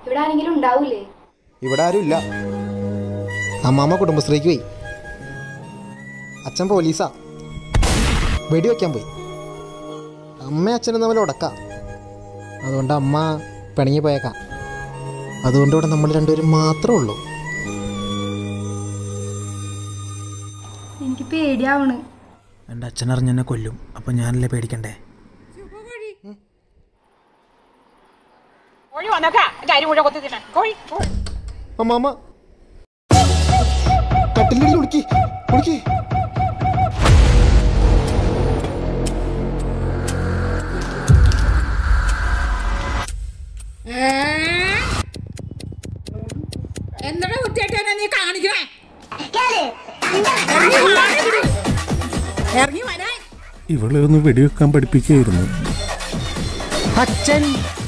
ഇവിടെ ആരെങ്കിലും ഉണ്ടാവൂലേ ഇവിടെ ആരും ഇല്ല അമ്മാമ്മ കുടുംബശ്രീക്ക് പോയി അച്ഛൻ പോലീസാ വെടിവെക്കാൻ പോയി അമ്മയും അച്ഛനും തമ്മിൽ ഉടക്കാം അതുകൊണ്ട് അമ്മ പിണങ്ങി പോയേക്കാം അതുകൊണ്ട് ഇവിടെ നമ്മൾ രണ്ടുപേരും മാത്രമേ ഉള്ളൂ എനിക്ക് പേടിയാവണ് എൻ്റെ അച്ഛനറിഞ്ഞ് എന്നെ കൊല്ലും അപ്പം ഞാനല്ലേ പേടിക്കണ്ടേ കോഴി വന്നേക്കാ എന്റെ അരി മുഴുവൻ കൊത്തി തിന്നാൻ കോഴി കോഴി. അമ്മാമ്മ കട്ടിലിൽ ഒളുക്കി ഒളുക്കി എന്താണ് വൃത്തിയായിട്ട് നീ കാണിക്കണേ ഇറങ്ങി വരാൻ ഇവളെ ഒന്ന് വെടിവെക്കാൻ പഠിപ്പിക്കുകയായിരുന്നു അച്ഛൻ